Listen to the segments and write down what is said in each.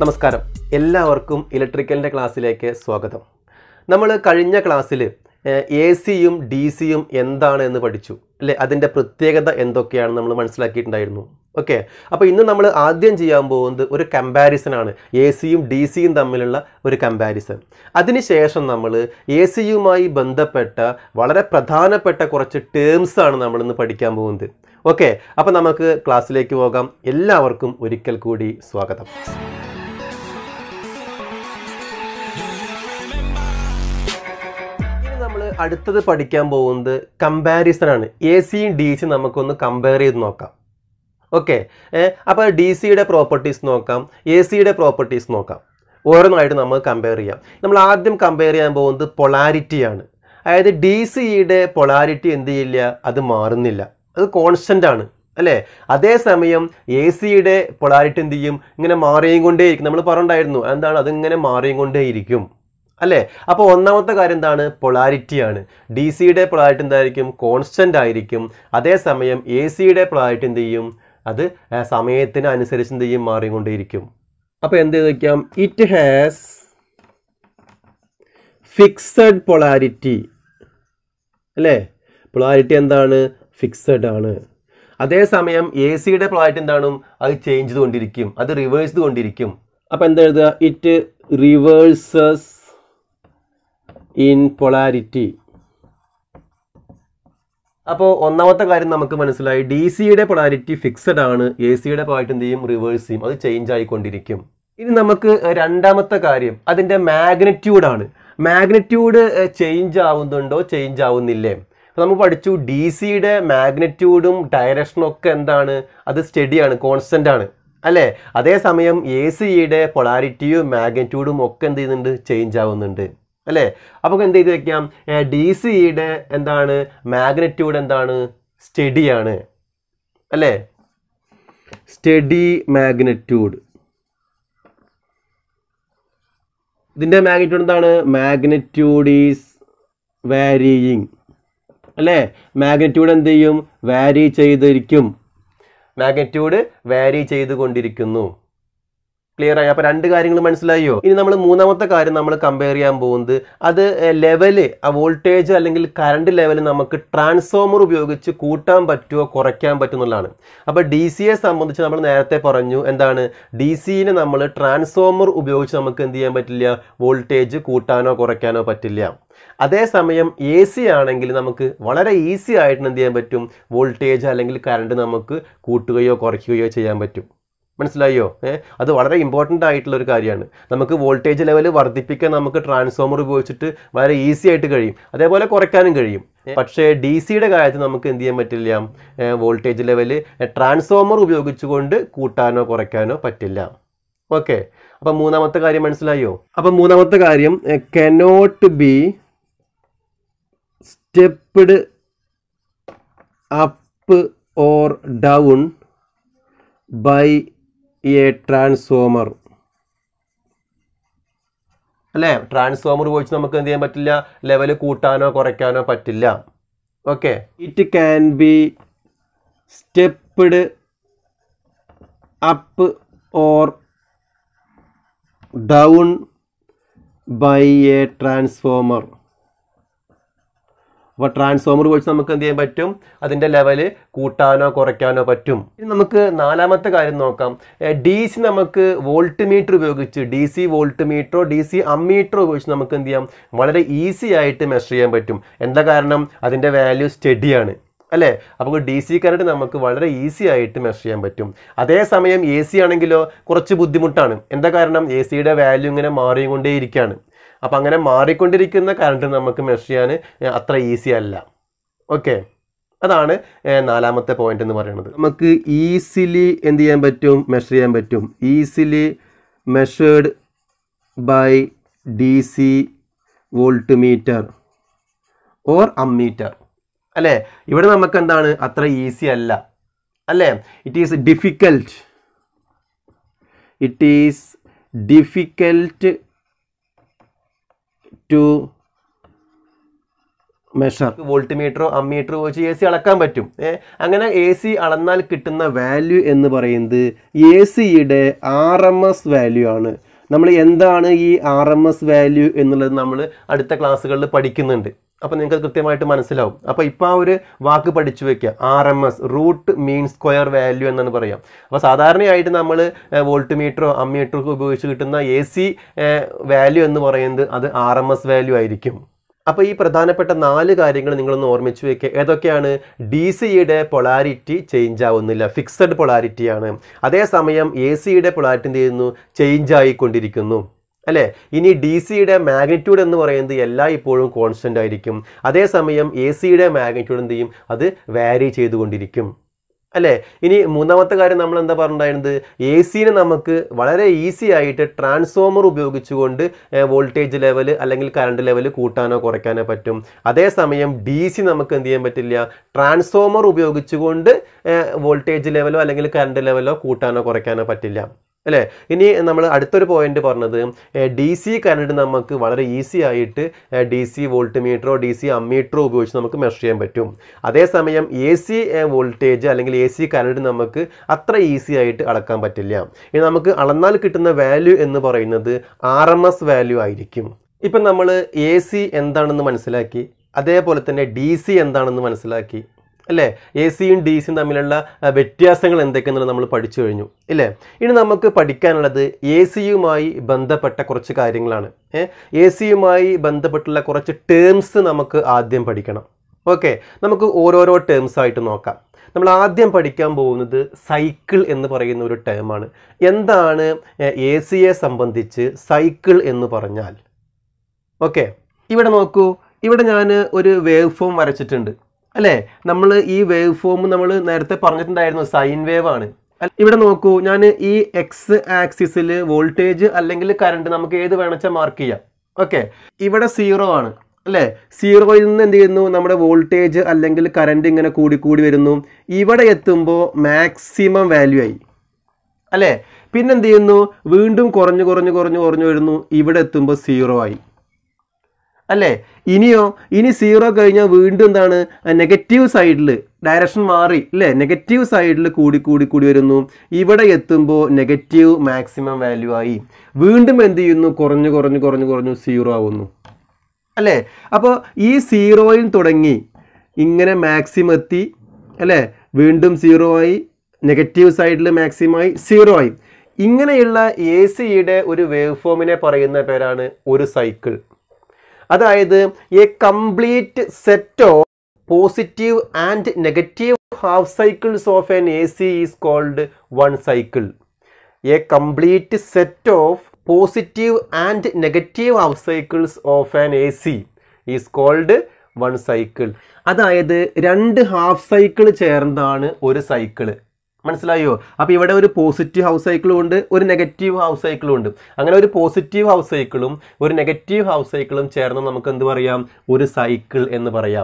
നമസ്കാരം എല്ലാവർക്കും ഇലക്ട്രിക്കലിൻ്റെ ക്ലാസ്സിലേക്ക് സ്വാഗതം നമ്മൾ കഴിഞ്ഞ ക്ലാസ്സിൽ എ സിയും ഡി സിയും എന്താണ് എന്ന് പഠിച്ചു അല്ലേ അതിൻ്റെ പ്രത്യേകത എന്തൊക്കെയാണ് നമ്മൾ മനസ്സിലാക്കിയിട്ടുണ്ടായിരുന്നു ഓക്കെ അപ്പോൾ ഇന്ന് നമ്മൾ ആദ്യം ചെയ്യാൻ പോകുന്നത് ഒരു കമ്പാരിസൺ ആണ് എ സിയും ഡി സിയും തമ്മിലുള്ള ഒരു കമ്പാരിസൺ അതിനുശേഷം നമ്മൾ എ സിയുമായി ബന്ധപ്പെട്ട വളരെ പ്രധാനപ്പെട്ട കുറച്ച് ടേംസ് ആണ് നമ്മൾ ഇന്ന് പഠിക്കാൻ പോകുന്നത് ഓക്കെ അപ്പോൾ നമുക്ക് ക്ലാസ്സിലേക്ക് പോകാം എല്ലാവർക്കും ഒരിക്കൽ കൂടി സ്വാഗതം ഇനി നമ്മൾ അടുത്തത് പഠിക്കാൻ പോകുന്നത് കമ്പാരിസൺ ആണ് എ സിയും ഡി സിയും നമുക്കൊന്ന് കമ്പയർ ചെയ്ത് നോക്കാം ഓക്കെ അപ്പോൾ ഡി സിയുടെ പ്രോപ്പർട്ടീസ് നോക്കാം എ സിയുടെ പ്രോപ്പർട്ടീസ് നോക്കാം ഓരോന്നായിട്ട് നമ്മൾ കമ്പയർ ചെയ്യാം നമ്മൾ ആദ്യം കമ്പയർ ചെയ്യാൻ പോകുന്നത് പൊളാരിറ്റിയാണ് അതായത് ഡി സിയുടെ പൊളാരിറ്റി എന്ത് ചെയ്യില്ല അത് മാറുന്നില്ല അത് കോൺസ്റ്റൻ്റ് ആണ് അല്ലേ അതേസമയം എ സിയുടെ പൊളാരിറ്റി എന്ത് ചെയ്യും ഇങ്ങനെ മാറിയും കൊണ്ടേയിരിക്കും നമ്മൾ പറഞ്ഞിട്ടുണ്ടായിരുന്നു എന്താണ് അതിങ്ങനെ മാറിയും കൊണ്ടേയിരിക്കും അല്ലേ അപ്പോൾ ഒന്നാമത്തെ കാര്യം എന്താണ് പൊളാരിറ്റിയാണ് ഡി സിയുടെ പൊളാരിറ്റി എന്തായിരിക്കും കോൺസ്റ്റൻ്റ് ആയിരിക്കും അതേസമയം എ സിയുടെ പൊളാരിറ്റി എന്ത് ചെയ്യും അത് ആ, സമയത്തിന് അനുസരിച്ച് എന്ത് ചെയ്യും മാറിക്കൊണ്ടേയിരിക്കും അപ്പോൾ എന്ത് ചെയ്ത് വയ്ക്കാം ഇറ്റ് ഹാസ് ഫിക്സഡ് പൊളാരിറ്റി അല്ലേ പൊളാരിറ്റി എന്താണ് ഫിക്സഡ് ആണ് അതേസമയം എ സിയുടെ പൊളാരിറ്റി എന്താണ് അത് ചേഞ്ച് ചെയ്തുകൊണ്ടിരിക്കും അത് റിവേഴ്സ് ചെയ്തുകൊണ്ടിരിക്കും അപ്പോൾ എന്താ എഴുതുക ഇറ്റ് റിവേഴ്സസ് ഇൻ പൊളാരിറ്റി അപ്പോൾ ഒന്നാമത്തെ കാര്യം നമുക്ക് മനസ്സിലായി ഡി സിയുടെ പൊളാരിറ്റി ഫിക്സഡ് ആണ് എ സിയുടെ പൊളാരിറ്റി എന്ത് ചെയ്യും റിവേഴ്സ് ചെയ്യും അത് ചേഞ്ച് ആയിക്കൊണ്ടിരിക്കും ഇനി നമുക്ക് രണ്ടാമത്തെ കാര്യം അതിൻ്റെ മാഗ്നറ്റ്യൂഡ് ആണ് മാഗ്നറ്റ്യൂഡ് ചേഞ്ച് ആവുന്നുണ്ടോ ചേഞ്ച് ആവുന്നില്ലേ അപ്പോൾ നമ്മൾ പഠിച്ചു ഡി സിയുടെ മാഗ്നറ്റ്യൂഡും ഡയറക്ഷനും ഒക്കെ എന്താണ് അത് സ്റ്റഡിയാണ് കോൺസ്റ്റൻ്റ് ആണ് അല്ലേ അതേസമയം എ സിയുടെ പൊളാരിറ്റിയും മാഗ്നറ്റ്യൂഡും ഒക്കെ എന്ത് ചെയ്യുന്നുണ്ട് ചേഞ്ച് ആവുന്നുണ്ട് അല്ലേ അപ്പോൾ എന്ത് ചെയ്ത് വെക്കാം ഡി സിയുടെ എന്താണ് മാഗ്നറ്റ്യൂഡ് എന്താണ് സ്റ്റഡിയാണ് അല്ലേ സ്റ്റഡി മാഗ്നറ്റ്യൂഡ് ഇതിൻ്റെ മാഗ്നറ്റ്യൂഡ് എന്താണ് മാഗ്നറ്റ്യൂഡ് ഈസ് വാരിയിങ് അല്ലേ മാഗ്നറ്റ്യൂഡ് എന്ത് ചെയ്യും വാരി ചെയ്തിരിക്കും മാഗ്നറ്റ്യൂഡ് വാരി ചെയ്തുകൊണ്ടിരിക്കുന്നു ക്ലിയർ ആയി അപ്പോൾ രണ്ട് കാര്യങ്ങൾ മനസ്സിലായോ ഇനി നമ്മൾ മൂന്നാമത്തെ കാര്യം നമ്മൾ കമ്പയർ ചെയ്യാൻ പോകുന്നത് അത് ലെവല് ആ വോൾട്ടേജ് അല്ലെങ്കിൽ കറണ്ട് ലെവൽ നമുക്ക് ട്രാൻസ്ഫോമർ ഉപയോഗിച്ച് കൂട്ടാൻ പറ്റുമോ കുറയ്ക്കാൻ പറ്റുന്നുള്ളതാണ് അപ്പോൾ ഡി സിയെ സംബന്ധിച്ച് നമ്മൾ നേരത്തെ പറഞ്ഞു എന്താണ് ഡി സിനെ നമ്മൾ ട്രാൻസ്ഫോമർ ഉപയോഗിച്ച് നമുക്ക് എന്ത് ചെയ്യാൻ പറ്റില്ല വോൾട്ടേജ് കൂട്ടാനോ കുറയ്ക്കാനോ പറ്റില്ല അതേസമയം എ സി ആണെങ്കിൽ നമുക്ക് വളരെ ഈസി ആയിട്ട് എന്ത് ചെയ്യാൻ പറ്റും വോൾട്ടേജ് അല്ലെങ്കിൽ കറണ്ട് നമുക്ക് കൂട്ടുകയോ കുറയ്ക്കുകയോ ചെയ്യാൻ പറ്റും മനസ്സിലായോ ഏഹ് അത് വളരെ ഇമ്പോർട്ടൻ്റ് ആയിട്ടുള്ള ഒരു കാര്യമാണ് നമുക്ക് വോൾട്ടേജ് ലെവൽ വർദ്ധിപ്പിക്കാൻ നമുക്ക് ട്രാൻസ്ഫോമർ ഉപയോഗിച്ചിട്ട് വളരെ ഈസി ആയിട്ട് കഴിയും അതേപോലെ കുറയ്ക്കാനും കഴിയും പക്ഷേ ഡി സിയുടെ കാര്യത്തിൽ നമുക്ക് എന്ത് ചെയ്യാൻ പറ്റില്ല വോൾട്ടേജ് ലെവൽ ട്രാൻസ്ഫോമർ ഉപയോഗിച്ചുകൊണ്ട് കൂട്ടാനോ കുറയ്ക്കാനോ പറ്റില്ല ഓക്കെ അപ്പം മൂന്നാമത്തെ കാര്യം മനസ്സിലായോ അപ്പം മൂന്നാമത്തെ കാര്യം cannot be stepped up or down by a transformer അല്ലേ ട്രാൻസ്ഫോമർ ഉപയോഗിച്ച് നമുക്ക് എന്ത് ചെയ്യാൻ പറ്റില്ല ലെവൽ കൂട്ടാനോ കുറയ്ക്കാനോ പറ്റില്ല okay it can be stepped up or down by a transformer അപ്പോൾ ട്രാൻസ്ഫോമർ വെച്ച് നമുക്ക് എന്ത് ചെയ്യാൻ പറ്റും അതിൻ്റെ ലെവല് കൂട്ടാനോ കുറയ്ക്കാനോ പറ്റും ഇനി നമുക്ക് നാലാമത്തെ കാര്യം നോക്കാം ഡി സി നമുക്ക് വോൾട്ട് മീറ്റർ ഉപയോഗിച്ച് D C volt മീറ്ററോ D C അമ്മീറ്ററോ ഉപയോഗിച്ച് നമുക്ക് എന്ത് ചെയ്യാം വളരെ ഈസി ആയിട്ട് മെഷർ ചെയ്യാൻ പറ്റും എന്താ കാരണം അതിൻ്റെ വാല്യൂ സ്റ്റഡിയാണ് അല്ലേ അപ്പോൾ ഡി സി കറണ്ട് നമുക്ക് വളരെ ഈസി ആയിട്ട് മെഷർ ചെയ്യാൻ പറ്റും അതേസമയം എ സി ആണെങ്കിലോ കുറച്ച് ബുദ്ധിമുട്ടാണ് എന്താ കാരണം എ സിയുടെ വാല്യൂ ഇങ്ങനെ മാറിക്കൊണ്ടേയിരിക്കുകയാണ് അപ്പം അങ്ങനെ മാറിക്കൊണ്ടിരിക്കുന്ന കറണ്ട് നമുക്ക് മെഷർ ചെയ്യാൻ അത്ര ഈസി അല്ല ഓക്കെ അതാണ് ഏഹ്, നാലാമത്തെ പോയിന്റ് എന്ന് പറയുന്നത് നമുക്ക് ഈസിലി എന്ത് ചെയ്യാൻ പറ്റും മെഷർ ചെയ്യാൻ പറ്റും easily measured by D C voltmeter or ammeter അല്ലേ ഇവിടെ നമുക്ക് എന്താണ് അത്ര ഈസി അല്ല അല്ലേ it is difficult it is difficult to measure വോൾട്ട് മീറ്ററോ അമ്മീറ്ററോ വെച്ച് എ സി അളക്കാൻ പറ്റും ഏ അങ്ങനെ എ സി അളന്നാൽ കിട്ടുന്ന വാല്യൂ എന്ന് പറയുന്നത് എ സിയുടെ ആർ എം എസ് വാല്യൂ ആണ് നമ്മൾ എന്താണ് ഈ ആർ എം എസ് വാല്യൂ എന്നുള്ളത് നമ്മൾ അടുത്ത ക്ലാസ്സുകളിൽ പഠിക്കുന്നുണ്ട് അപ്പോൾ നിങ്ങൾക്ക് കൃത്യമായിട്ട് മനസ്സിലാവും അപ്പോൾ ഇപ്പോൾ ആ ഒരു വാക്ക് പഠിച്ചു വെക്കുക R M S root mean square value എന്നാണ് പറയാം അപ്പോൾ സാധാരണയായിട്ട് നമ്മൾ വോൾട്ട് മീറ്ററോ അമ്മീറ്ററോ ഒക്കെ ഉപയോഗിച്ച് കിട്ടുന്ന എ സി വാല്യൂ എന്ന് പറയുന്നത് അത് ആർ എം എസ് വാല്യൂ ആയിരിക്കും അപ്പോൾ ഈ പ്രധാനപ്പെട്ട നാല് കാര്യങ്ങൾ നിങ്ങളൊന്ന് ഓർമ്മിച്ച് വെക്കുക ഏതൊക്കെയാണ് ഡി സിയുടെ പൊളാരിറ്റി ചേഞ്ച് ആവുന്നില്ല ഫിക്സഡ് പൊളാരിറ്റിയാണ് അതേസമയം എ സിയുടെ പൊളാരിറ്റി എന്ത് ചെയ്യുന്നു ചേഞ്ച് ആയിക്കൊണ്ടിരിക്കുന്നു അല്ലേ ഇനി ഡി സിയുടെ മാഗ്നിറ്റ്യൂഡ് എന്ന് പറയുന്നത് എല്ലാ ഇപ്പോഴും കോൺസ്റ്റൻ്റ് ആയിരിക്കും അതേസമയം എ സിയുടെ മാഗ്നിറ്റ്യൂഡ് എന്ത് ചെയ്യും അത് വാരി ചെയ്തുകൊണ്ടിരിക്കും അല്ലേ ഇനി മൂന്നാമത്തെ കാര്യം നമ്മൾ എന്താ പറഞ്ഞിട്ടുണ്ടായിരുന്നത് എ സിന് നമുക്ക് വളരെ ഈസി ആയിട്ട് ട്രാൻസ്ഫോമർ ഉപയോഗിച്ചുകൊണ്ട് വോൾട്ടേജ് ലെവൽ അല്ലെങ്കിൽ കറണ്ട് ലെവൽ കൂട്ടാനോ കുറയ്ക്കാനോ പറ്റും അതേസമയം ഡി സി നമുക്ക് എന്ത് ചെയ്യാൻ പറ്റില്ല ട്രാൻസ്ഫോമർ ഉപയോഗിച്ചുകൊണ്ട് വോൾട്ടേജ് ലെവലോ അല്ലെങ്കിൽ കറണ്ട് ലെവലോ കൂട്ടാനോ കുറയ്ക്കാനോ പറ്റില്ല അല്ലേ ഇനി നമ്മൾ അടുത്തൊരു പോയിന്റ് പറഞ്ഞത് ഡി സി കറണ്ട് നമുക്ക് വളരെ ഈസി ആയിട്ട് D C volt മീറ്ററോ D C അമ്മീറ്ററോ ഉപയോഗിച്ച് നമുക്ക് മെഷർ ചെയ്യാൻ പറ്റും അതേസമയം എ സി വോൾട്ടേജ് അല്ലെങ്കിൽ എ സി കറണ്ട് നമുക്ക് അത്ര ഈസി ആയിട്ട് അളക്കാൻ പറ്റില്ല ഇനി നമുക്ക് അളന്നാൽ കിട്ടുന്ന വാല്യൂ എന്ന് പറയുന്നത് ആർ എം എസ് വാല്യൂ ആയിരിക്കും ഇപ്പം നമ്മൾ എ സി എന്താണെന്ന് മനസ്സിലാക്കി അതേപോലെ തന്നെ ഡി സി എന്താണെന്ന് മനസ്സിലാക്കി അല്ലേ എ സിയും ഡി സിയും തമ്മിലുള്ള ആ, വ്യത്യാസങ്ങൾ എന്തൊക്കെയെന്നുള്ളത് നമ്മൾ പഠിച്ചു കഴിഞ്ഞു ഇല്ലേ ഇനി നമുക്ക് പഠിക്കാനുള്ളത് എ സിയുമായി ബന്ധപ്പെട്ട കുറച്ച് കാര്യങ്ങളാണ് എ സിയുമായി ബന്ധപ്പെട്ടുള്ള കുറച്ച് ടേംസ് നമുക്ക് ആദ്യം പഠിക്കണം ഓക്കെ നമുക്ക് ഓരോരോ ടേംസ് ആയിട്ട് നോക്കാം നമ്മൾ ആദ്യം പഠിക്കാൻ പോകുന്നത് സൈക്കിൾ എന്ന് പറയുന്ന ഒരു ടേമാണ് എന്താണ് എ സിയെ സംബന്ധിച്ച് സൈക്കിൾ എന്ന് പറഞ്ഞാൽ ഓക്കെ ഇവിടെ നോക്കൂ ഇവിടെ ഞാൻ ഒരു വേവ് ഫോം വരച്ചിട്ടുണ്ട് അല്ലേ നമ്മൾ ഈ വേവ് ഫോം നമ്മൾ നേരത്തെ പറഞ്ഞിട്ടുണ്ടായിരുന്നു സൈൻ വേവ് ആണ് അല്ല, ഇവിടെ നോക്കൂ ഞാൻ ഈ എക്സ് ആക്സിസിൽ വോൾട്ടേജ് അല്ലെങ്കിൽ കറണ്ട് നമുക്ക് ഏത് വേണമെച്ചാൽ മാർക്ക് ചെയ്യാം ഓക്കെ ഇവിടെ സീറോ ആണ് അല്ലേ സീറോയിൽ നിന്ന് എന്ത് ചെയ്യുന്നു നമ്മുടെ വോൾട്ടേജ് അല്ലെങ്കിൽ കറണ്ട് ഇങ്ങനെ കൂടി കൂടി വരുന്നു ഇവിടെ എത്തുമ്പോൾ മാക്സിമം വാല്യൂ ആയി അല്ലേ പിന്നെ എന്ത് ചെയ്യുന്നു വീണ്ടും കുറഞ്ഞു കുറഞ്ഞു കുറഞ്ഞു കുറഞ്ഞു വരുന്നു ഇവിടെ എത്തുമ്പോൾ സീറോ ആയി അല്ലേ ഇനിയോ ഇനി സീറോ കഴിഞ്ഞാൽ വീണ്ടും എന്താണ് നെഗറ്റീവ് സൈഡിൽ ഡയറക്ഷൻ മാറി അല്ലേ നെഗറ്റീവ് സൈഡിൽ കൂടി കൂടി കൂടി വരുന്നു ഇവിടെ എത്തുമ്പോൾ നെഗറ്റീവ് മാക്സിമം വാല്യൂ ആയി വീണ്ടും എന്ത് ചെയ്യുന്നു കുറഞ്ഞു കുറഞ്ഞു കുറഞ്ഞു കുറഞ്ഞു സീറോ ആവുന്നു അല്ലേ അപ്പോൾ ഈ സീറോയിൽ തുടങ്ങി ഇങ്ങനെ മാക്സിമം എത്തി അല്ലേ വീണ്ടും സീറോ ആയി നെഗറ്റീവ് സൈഡിൽ മാക്സിമം ആയി സീറോ ആയി ഇങ്ങനെയുള്ള എ സിയുടെ ഒരു വേവ് ഫോമിനെ പറയുന്ന പേരാണ് ഒരു സൈക്കിൾ അതായത് a complete set of positive and negative half cycles of an A C is called one cycle a complete set of positive and negative half cycles of an A C is called one cycle അതായത് രണ്ട് half cycle ചേർന്നതാണ് ഒരു cycle മനസ്സിലായോ അപ്പോൾ ഇവിടെ ഒരു positive house സൈക്കിളും ഉണ്ട് ഒരു നെഗറ്റീവ് ഹൗസ് സൈക്കിളും ഉണ്ട് അങ്ങനെ ഒരു പോസിറ്റീവ് ഹൗസ് സൈക്കിളും ഒരു നെഗറ്റീവ് ഹൗസ് സൈക്കിളും ചേർന്ന് നമുക്ക് എന്ത് പറയാം ഒരു സൈക്കിൾ എന്ന് പറയാം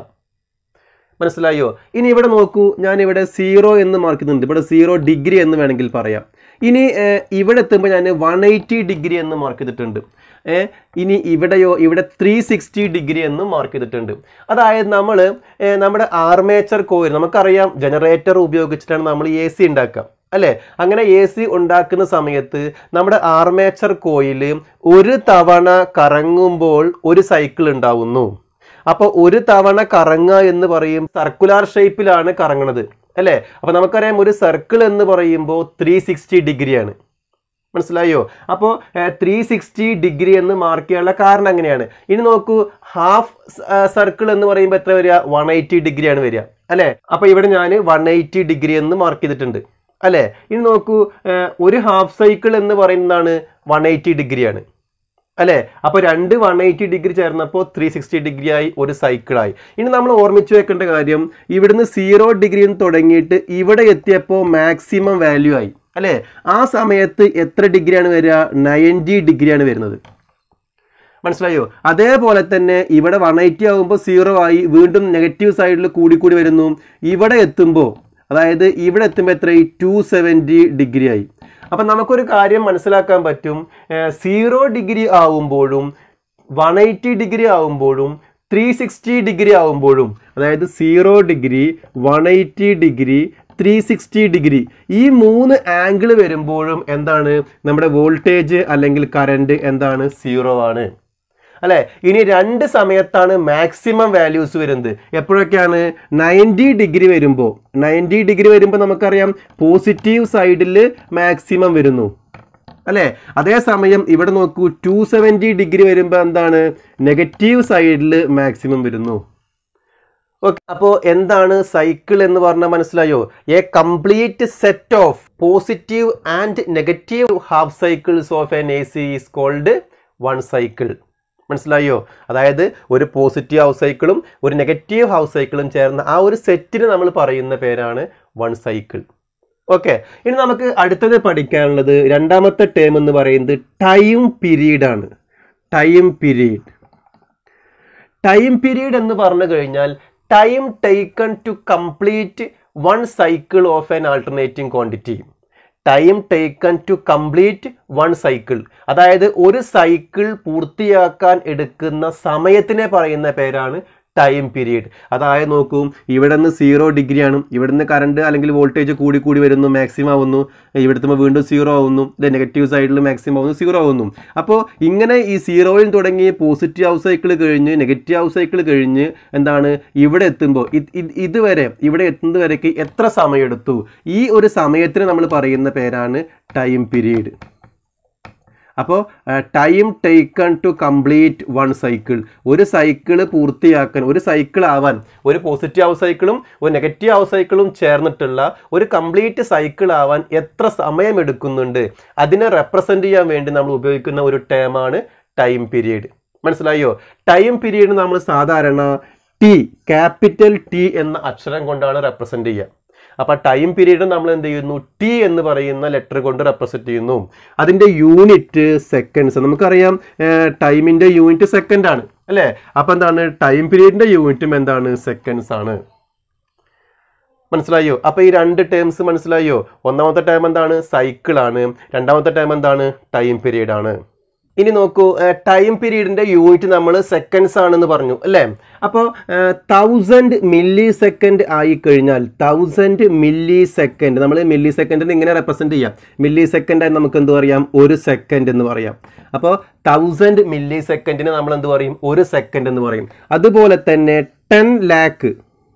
മനസ്സിലായോ ഇനി ഇവിടെ നോക്കൂ ഞാൻ ഇവിടെ സീറോ എന്ന് മാർക്ക് ചെയ്യുന്നുണ്ട് ഇവിടെ സീറോ ഡിഗ്രി എന്ന് വേണമെങ്കിൽ പറയാം ഇനി ഏർ, ഇവിടെ എത്തുമ്പോൾ ഞാൻ വൺ എയ്റ്റി ഡിഗ്രി എന്ന് മാർക്ക് ചെയ്തിട്ടുണ്ട് ഏ, ഇനി ഇവിടെയോ ഇവിടെ ത്രീ സിക്സ്റ്റി ഡിഗ്രി എന്ന് മാർക്ക് ചെയ്തിട്ടുണ്ട് അതായത് നമ്മൾ നമ്മുടെ ആർമേച്ചർ കോയിൽ നമുക്കറിയാം ജനറേറ്റർ ഉപയോഗിച്ചിട്ടാണ് നമ്മൾ എ സി ഉണ്ടാക്കുക അല്ലേ അങ്ങനെ എ സി ഉണ്ടാക്കുന്ന സമയത്ത് നമ്മുടെ ആർമേച്ചർ കോയിൽ ഒരു തവണ കറങ്ങുമ്പോൾ ഒരു സൈക്കിൾ ഉണ്ടാവുന്നു അപ്പോൾ ഒരു തവണ കറങ്ങുക എന്ന് പറയും സർക്കുലാർ ഷേപ്പിലാണ് കറങ്ങണത് അല്ലേ അപ്പോൾ നമുക്കറിയാം ഒരു സർക്കിൾ എന്ന് പറയുമ്പോൾ ത്രീ സിക്സ്റ്റി ഡിഗ്രിയാണ് മനസ്സിലായോ അപ്പോൾ ത്രീ സിക്സ്റ്റി ഡിഗ്രി എന്ന് മാർക്ക് ചെയ്യാനുള്ള കാരണം അങ്ങനെയാണ് ഇനി നോക്കൂ ഹാഫ് സർക്കിൾ എന്ന് പറയുമ്പോൾ എത്ര വരിക വൺ എയ്റ്റി ഡിഗ്രിയാണ് വരിക അല്ലേ അപ്പോൾ ഇവിടെ ഞാൻ വൺ എയ്റ്റി ഡിഗ്രി എന്ന് മാർക്ക് ചെയ്തിട്ടുണ്ട് അല്ലേ ഇനി നോക്കൂ ഏർ, ഒരു ഹാഫ് സൈക്കിൾ എന്ന് പറയുന്നതാണ് വൺ എയ്റ്റി ഡിഗ്രിയാണ് അല്ലേ അപ്പോൾ രണ്ട് വൺ എയ്റ്റി ഡിഗ്രി ചേർന്നപ്പോൾ ത്രീ സിക്സ്റ്റി ഡിഗ്രി ആയി ഒരു സൈക്കിളായി ഇനി നമ്മൾ ഓർമ്മിച്ച് വെക്കേണ്ട കാര്യം ഇവിടുന്ന് സീറോ ഡിഗ്രിയിൽ നിന്ന് തുടങ്ങിയിട്ട് ഇവിടെ എത്തിയപ്പോൾ മാക്സിമം വാല്യൂ ആയി അല്ലേ ആ സമയത്ത് എത്ര ഡിഗ്രിയാണ് വരിക നയൻറ്റി ഡിഗ്രിയാണ് വരുന്നത് മനസ്സിലായോ അതേപോലെ തന്നെ ഇവിടെ വൺ എയ്റ്റി ആകുമ്പോൾ സീറോ ആയി വീണ്ടും നെഗറ്റീവ് സൈഡിൽ കൂടിക്കൂടി വരുന്നു ഇവിടെ എത്തുമ്പോൾ അതായത് ഇവിടെ എത്തുമ്പോൾ എത്ര ടു സെവൻറ്റി ഡിഗ്രി ആയി അപ്പം നമുക്കൊരു കാര്യം മനസ്സിലാക്കാൻ പറ്റും സീറോ ഡിഗ്രി ആവുമ്പോഴും വൺ എയ്റ്റി ഡിഗ്രി ആവുമ്പോഴും ത്രീ സിക്സ്റ്റി ഡിഗ്രി ആവുമ്പോഴും അതായത് zero degree one eighty degree three sixty degree ഈ മൂന്ന് ആംഗിൾ വരുമ്പോഴും എന്താണ് നമ്മുടെ വോൾട്ടേജ് അല്ലെങ്കിൽ കറണ്ട് എന്താണ് സീറോ ആണ് അല്ലെ ഇനി രണ്ട് സമയത്താണ് മാക്സിമം വാല്യൂസ് വരുന്നത് എപ്പോഴൊക്കെയാണ് നയൻറ്റി ഡിഗ്രി വരുമ്പോൾ നയൻറ്റി ഡിഗ്രി വരുമ്പോൾ നമുക്കറിയാം പോസിറ്റീവ് സൈഡിൽ മാക്സിമം വരുന്നു അല്ലേ അതേസമയം ഇവിടെ നോക്കൂ ടു സെവൻറ്റി ഡിഗ്രി വരുമ്പോൾ എന്താണ് നെഗറ്റീവ് സൈഡിൽ മാക്സിമം വരുന്നു ഓക്കെ അപ്പോൾ എന്താണ് സൈക്കിൾ എന്ന് പറഞ്ഞാൽ മനസ്സിലായോ a complete set of positive and negative half cycles of an A C is called one cycle മനസ്സിലായോ അതായത് ഒരു പോസിറ്റീവ് ഹൗസ് സൈക്കിളും ഒരു നെഗറ്റീവ് ഹൗസ് സൈക്കിളും ചേർന്ന ആ ഒരു സെറ്റിന് നമ്മൾ പറയുന്ന പേരാണ് വൺ സൈക്കിൾ ഓക്കെ ഇനി നമുക്ക് അടുത്തത് പഠിക്കാനുള്ളത് രണ്ടാമത്തെ ടേം എന്ന് പറയുന്നത് ടൈം പീരീഡ് ആണ് ടൈം പീരീഡ് ടൈം പീരീഡ് എന്ന് പറഞ്ഞു കഴിഞ്ഞാൽ time taken to complete one cycle of an alternating quantity time taken to complete one cycle അതായത് ഒരു സൈക്കിൾ പൂർത്തിയാക്കാൻ എടുക്കുന്ന സമയത്തിനെ പറയുന്ന പേരാണ് ടൈം പീരീഡ് അതായത് നോക്കൂ ഇവിടെ നിന്ന് സീറോ ഡിഗ്രിയാണ് ഇവിടെ നിന്ന് കറണ്ട് അല്ലെങ്കിൽ വോൾട്ടേജ് കൂടി കൂടി വരുന്നു മാക്സിമം ആവുന്നു ഇവിടുത്തെ വീണ്ടും സീറോ ആവുന്നു ഇത് നെഗറ്റീവ് സൈഡിൽ മാക്സിമം ആവുന്നു സീറോ ആവുന്നു അപ്പോൾ ഇങ്ങനെ ഈ സീറോയിൽ തുടങ്ങി പോസിറ്റീവ് ഹൗസ് സൈക്കിൾ കഴിഞ്ഞ് നെഗറ്റീവ് ഹൗസ് സൈക്കിൾ കഴിഞ്ഞ് എന്താണ് ഇവിടെ എത്തുമ്പോൾ ഇത് ഇത് ഇതുവരെ ഇവിടെ എത്തുന്നത് വരേക്ക് എത്ര സമയമെടുത്തു ഈ ഒരു സമയത്തിന് നമ്മൾ പറയുന്ന പേരാണ് ടൈം പീരീഡ് അപ്പോൾ time taken to complete one cycle ഒരു സൈക്കിൾ പൂർത്തിയാക്കാൻ ഒരു സൈക്കിൾ ആവാൻ ഒരു പോസിറ്റീവ് ഹൗസ് സൈക്കിളും ഒരു നെഗറ്റീവ് ഹൗസ് സൈക്കിളും ചേർന്നിട്ടുള്ള ഒരു കംപ്ലീറ്റ് സൈക്കിൾ ആവാൻ എത്ര സമയം എടുക്കുന്നുണ്ട് അതിനെ റെപ്രസെൻ്റ് ചെയ്യാൻ വേണ്ടി നമ്മൾ ഉപയോഗിക്കുന്ന ഒരു ടേമാണ് ടൈം പീരീഡ് മനസ്സിലായോ ടൈം പീരീഡ് നമ്മൾ സാധാരണ ടി ക്യാപിറ്റൽ ടി എന്ന അക്ഷരം കൊണ്ടാണ് റെപ്രസെൻ്റ് ചെയ്യുക അപ്പൊ ടൈം പീരീഡ് നമ്മൾ എന്ത് ചെയ്യുന്നു ടി എന്ന് പറയുന്ന ലെറ്റർ കൊണ്ട് റെപ്രസെന്റ് ചെയ്യുന്നു അതിന്റെ യൂണിറ്റ് സെക്കൻഡ്സ് നമുക്കറിയാം ടൈമിന്റെ യൂണിറ്റ് സെക്കൻഡ് ആണ് അല്ലേ അപ്പൊ എന്താണ് ടൈം പീരീഡിന്റെ യൂണിറ്റും എന്താണ് സെക്കൻഡ്സ് ആണ് മനസ്സിലായോ അപ്പൊ ഈ രണ്ട് ടേംസ് മനസ്സിലായോ ഒന്നാമത്തെ ടൈം എന്താണ് സൈക്കിൾ ആണ് രണ്ടാമത്തെ ടൈം എന്താണ് ടൈം പീരീഡ് ആണ് ഇനി നോക്കൂ ടൈം പീരീഡിന്റെ യൂണിറ്റ് നമ്മൾ സെക്കൻഡ്സ് ആണെന്ന് പറഞ്ഞു അല്ലേ അപ്പോൾ തൗസൻഡ് മില്ലി സെക്കൻഡ് ആയി കഴിഞ്ഞാൽ തൗസൻഡ് മില്ലി സെക്കൻഡ് നമ്മൾ മില്ലി സെക്കൻഡിന് ഇങ്ങനെ റെപ്രസെന്റ് ചെയ്യാം മില്ലി സെക്കൻഡ് ആയി നമുക്ക് എന്ത് പറയാം ഒരു സെക്കൻഡ് എന്ന് പറയാം അപ്പോൾ തൗസൻഡ് മില്ലി സെക്കൻഡിന് നമ്മൾ എന്ത് പറയും ഒരു സെക്കൻഡ് എന്ന് പറയും അതുപോലെ തന്നെ ടെൻ ലാക്ക്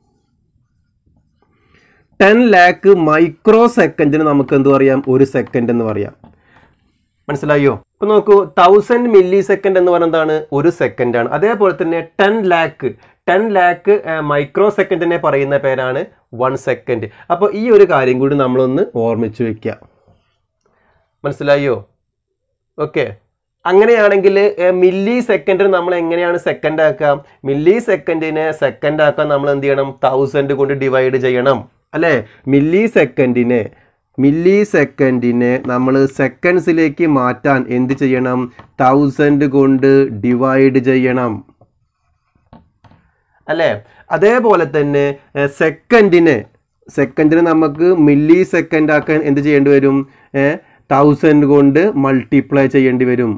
ടെൻ ലാക്ക് മൈക്രോ സെക്കൻഡിന് നമുക്ക് എന്ത് പറയാം ഒരു സെക്കൻഡ് എന്ന് പറയാം മനസ്സിലായോ ഇപ്പൊ നോക്കൂ തൗസൻഡ് മില്ലി സെക്കൻഡ് എന്ന് പറയുന്നത് എന്താണ് ഒരു സെക്കൻഡ് ആണ് അതേപോലെ തന്നെ ടെൻ ലാക്ക് ടെൻ ലാക്ക് മൈക്രോ സെക്കൻഡിനെ പറയുന്ന പേരാണ് വൺ സെക്കൻഡ് അപ്പോൾ ഈ ഒരു കാര്യം കൂടി നമ്മളൊന്ന് ഓർമ്മിച്ചു വെക്കുക മനസ്സിലായോ ഓക്കെ അങ്ങനെയാണെങ്കിൽ മില്ലി സെക്കൻഡിന് നമ്മൾ എങ്ങനെയാണ് സെക്കൻഡ് ആക്കാം മില്ലി സെക്കൻഡിനെ സെക്കൻഡ് ആക്കാൻ നമ്മൾ എന്ത് ചെയ്യണം തൗസൻഡ് കൊണ്ട് ഡിവൈഡ് ചെയ്യണം അല്ലേ മില്ലി സെക്കൻഡിനെ മില്ലി സെക്കൻഡിനെ നമ്മൾ സെക്കൻഡ്സിലേക്ക് മാറ്റാൻ എന്ത് ചെയ്യണം തൗസൻഡ് കൊണ്ട് ഡിവൈഡ് ചെയ്യണം അല്ലേ അതേപോലെ തന്നെ സെക്കൻഡിനെ സെക്കൻഡിനെ നമുക്ക് മില്ലി സെക്കൻഡ് ആക്കാൻ എന്ത് ചെയ്യേണ്ടി വരും തൗസൻഡ് കൊണ്ട് മൾട്ടിപ്ലൈ ചെയ്യേണ്ടി വരും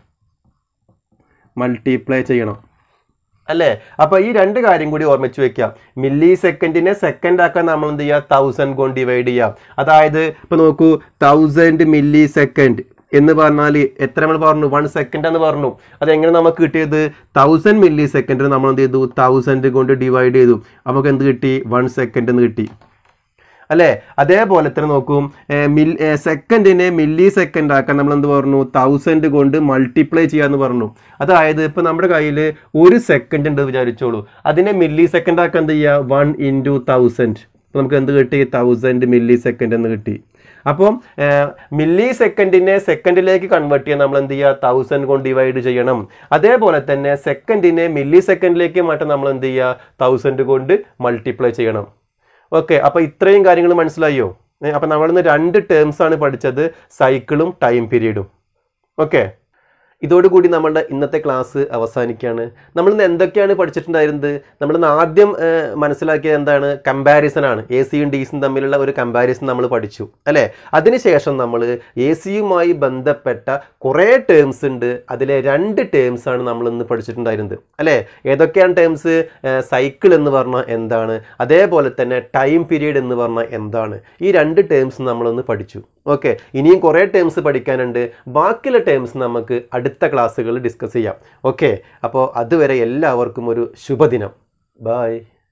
മൾട്ടിപ്ലൈ ചെയ്യണം അല്ലേ അപ്പൊ ഈ രണ്ട് കാര്യം കൂടി ഓർമ്മിച്ച് വെക്കാം മില്ലി സെക്കൻഡിനെ സെക്കൻഡ് ആക്കാൻ നമ്മൾ എന്ത് ചെയ്യുക തൗസൻഡ് കൊണ്ട് ഡിവൈഡ് ചെയ്യാം അതായത് ഇപ്പൊ നോക്കൂ തൗസൻഡ് മില്ലി സെക്കൻഡ് എന്ന് പറഞ്ഞാൽ എത്ര നമ്മൾ പറഞ്ഞു വൺ സെക്കൻഡ് എന്ന് പറഞ്ഞു അതെങ്ങനെ നമുക്ക് കിട്ടിയത് തൗസൻഡ് മില്ലി സെക്കൻഡിന് നമ്മൾ എന്ത് ചെയ്തു തൗസൻഡ് കൊണ്ട് ഡിവൈഡ് ചെയ്തു നമുക്ക് എന്ത് കിട്ടി വൺ സെക്കൻഡ് എന്ന് കിട്ടി അല്ലേ അതേപോലെ തന്നെ നോക്കും മിൽ സെക്കൻഡിനെ മില്ലി സെക്കൻഡ് ആക്കാൻ നമ്മൾ എന്ത് പറഞ്ഞു തൗസൻഡ് കൊണ്ട് മൾട്ടിപ്ലൈ ചെയ്യാന്ന് പറഞ്ഞു അതായത് ഇപ്പൊ നമ്മുടെ കയ്യിൽ ഒരു സെക്കൻഡ് ഉണ്ട് വിചാരിച്ചോളൂ അതിനെ മില്ലി സെക്കൻഡ് ആക്കാൻ എന്ത് ചെയ്യുക വൺ ഇൻറ്റു തൗസൻഡ് നമുക്ക് എന്ത് കിട്ടി തൗസൻഡ് മില്ലി സെക്കൻഡ് എന്ന് കിട്ടി അപ്പം മില്ലി സെക്കൻഡിനെ സെക്കൻഡിലേക്ക് കൺവേർട്ട് ചെയ്യാൻ നമ്മൾ എന്ത് ചെയ്യുക തൗസൻഡ് കൊണ്ട് ഡിവൈഡ് ചെയ്യണം അതേപോലെ തന്നെ സെക്കൻഡിനെ മില്ലി സെക്കൻഡിലേക്ക് മാറ്റാൻ നമ്മൾ എന്ത് ചെയ്യുക തൗസൻഡ് കൊണ്ട് മൾട്ടിപ്ലൈ ചെയ്യണം ഓക്കെ അപ്പൊ ഇത്രയും കാര്യങ്ങൾ മനസ്സിലായോ ഏ, അപ്പൊ നമ്മളിന്ന് രണ്ട് ടേംസ് ആണ് പഠിച്ചത് സൈക്കിളും ടൈം പീരീഡും ഓക്കെ ഇതോടുകൂടി നമ്മളുടെ ഇന്നത്തെ ക്ലാസ് അവസാനിക്കുകയാണ് നമ്മൾ ഇന്ന് എന്തൊക്കെയാണ് പഠിച്ചിട്ടുണ്ടായിരുന്നത് നമ്മൾ ഇന്ന് ആദ്യം ഏഹ്, മനസ്സിലാക്കിയത് എന്താണ് കമ്പാരിസൺ ആണ് എ സിയും ഡി സിയും തമ്മിലുള്ള ഒരു കമ്പാരിസൺ നമ്മൾ പഠിച്ചു അല്ലേ അതിനുശേഷം നമ്മൾ എ സിയുമായി ബന്ധപ്പെട്ട കുറേ ടേംസ് ഉണ്ട് അതിലെ രണ്ട് ടേംസ് ആണ് നമ്മൾ ഇന്ന് പഠിച്ചിട്ടുണ്ടായിരുന്നത് അല്ലേ ഏതൊക്കെയാണ് ടേംസ് സൈക്കിൾ എന്ന് പറഞ്ഞാൽ എന്താണ് അതേപോലെ തന്നെ ടൈം പീരീഡ് എന്ന് പറഞ്ഞാൽ എന്താണ് ഈ രണ്ട് ടേംസ് നമ്മളൊന്ന് പഠിച്ചു ഓക്കെ ഇനിയും കുറേ ടേംസ് പഠിക്കാനുണ്ട് ബാക്കിയുള്ള ടേംസ് നമുക്ക് അടുത്ത ക്ലാസ്സുകളിൽ ഡിസ്കസ് ചെയ്യാം ഓക്കെ അപ്പോൾ അതുവരെ എല്ലാവർക്കും ഒരു ശുഭദിനം ബായ്